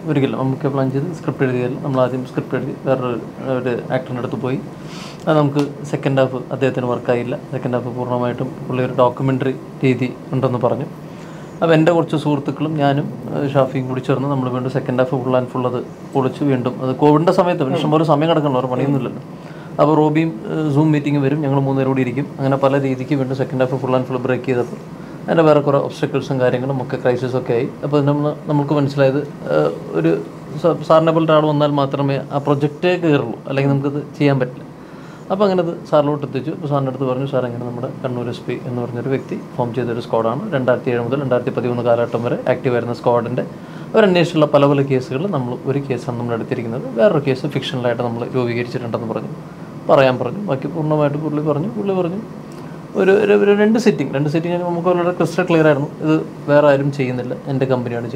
ഒരിക്കലും നമുക്ക് പ്ലാൻ ചെയ്ത് സ്ക്രിപ്റ്റ് എഴുതിയാൽ നമ്മൾ ആദ്യം സ്ക്രിപ്റ്റ് എഴുതി വേറൊരു ഒരു ആക്ടറിൻ്റെ അടുത്ത് പോയി അത് നമുക്ക് സെക്കൻഡ് ഹാഫ് അദ്ദേഹത്തിന് വർക്കായില്ല സെക്കൻഡ് ഹാഫ് പൂർണ്ണമായിട്ടും പുള്ളി ഒരു ഡോക്യുമെൻ്ററി രീതി ഉണ്ടെന്ന് പറഞ്ഞു അപ്പോൾ എൻ്റെ കുറച്ച് സുഹൃത്തുക്കളും ഞാനും ഏഹ്, ഷാഫിയും കൂടി ചേർന്ന് നമ്മൾ വീണ്ടും second half full and full അത് പൊളിച്ച് വീണ്ടും അത് കോവിഡിൻ്റെ സമയത്ത് പിന്നെ ഇഷ്ടംപോലെ സമയം കിടക്കണല്ലോ വേറെ പണിയൊന്നുമില്ലല്ലോ അപ്പോൾ റോബിയും സൂം മീറ്റിംഗ് വരും ഞങ്ങൾ മൂന്നുപേരും കൂടി ഇരിക്കും അങ്ങനെ പല രീതിക്ക് വീണ്ടും second half full and full break ചെയ്തപ്പോൾ അതിൻ്റെ വേറെ കുറേ ഒബ്സ്റ്റക്കിൾസും കാര്യങ്ങളും ഒക്കെ ക്രൈസിസ് ഒക്കെ ആയി അപ്പോൾ നമ്മൾ നമുക്ക് മനസ്സിലായത് ഏഹ്, ഒരു സ- സാറിനെ പോലത്തെ ആൾ വന്നാൽ മാത്രമേ ആ പ്രൊജക്റ്റേ കയറുള്ളൂ അല്ലെങ്കിൽ നമുക്കത് ചെയ്യാൻ പറ്റില്ല അപ്പോൾ അങ്ങനെ അത് സാറിലോട്ട് എത്തിച്ചു അപ്പോൾ സാറിൻ്റെ അടുത്ത് പറഞ്ഞു സാർ അങ്ങനെ നമ്മുടെ കണ്ണൂർ എസ് പി എന്ന് പറഞ്ഞൊരു വ്യക്തി ഫോം ചെയ്തൊരു സ്ക്വാഡാണ് രണ്ടായിരത്തി ഏഴ് മുതൽ രണ്ടായിരത്തി പതിമൂന്ന് കാലഘട്ടം വരെ ആക്റ്റീവ് ആയിരുന്ന സ്ക്വാഡിൻ്റെ അവരന്വേഷിച്ചുള്ള പല പല കേസുകൾ നമ്മൾ ഒരു കേസാണ് നമ്മൾ എടുത്തിരിക്കുന്നത് വേറൊരു കേസ് ഫിക്ഷണലായിട്ട് നമ്മൾ രൂപീകരിച്ചിട്ടുണ്ടെന്ന് പറഞ്ഞു പറയാൻ പറഞ്ഞു ബാക്കി പൂർണ്ണമായിട്ട് പുള്ളി പറഞ്ഞു പുള്ളി പറഞ്ഞു ഒരു ഒരു- ഒരു രണ്ട് സിറ്റിംഗ് രണ്ട് സിറ്റിംഗ് നമുക്ക് വളരെ ക്രിസ്റ്റൽ ക്ലിയർ ആയിരുന്നു ഇത് വേറെ ആരും ചെയ്യുന്നില്ല എൻ്റെ കമ്പനിയാണ് ചെയ്യുന്നത്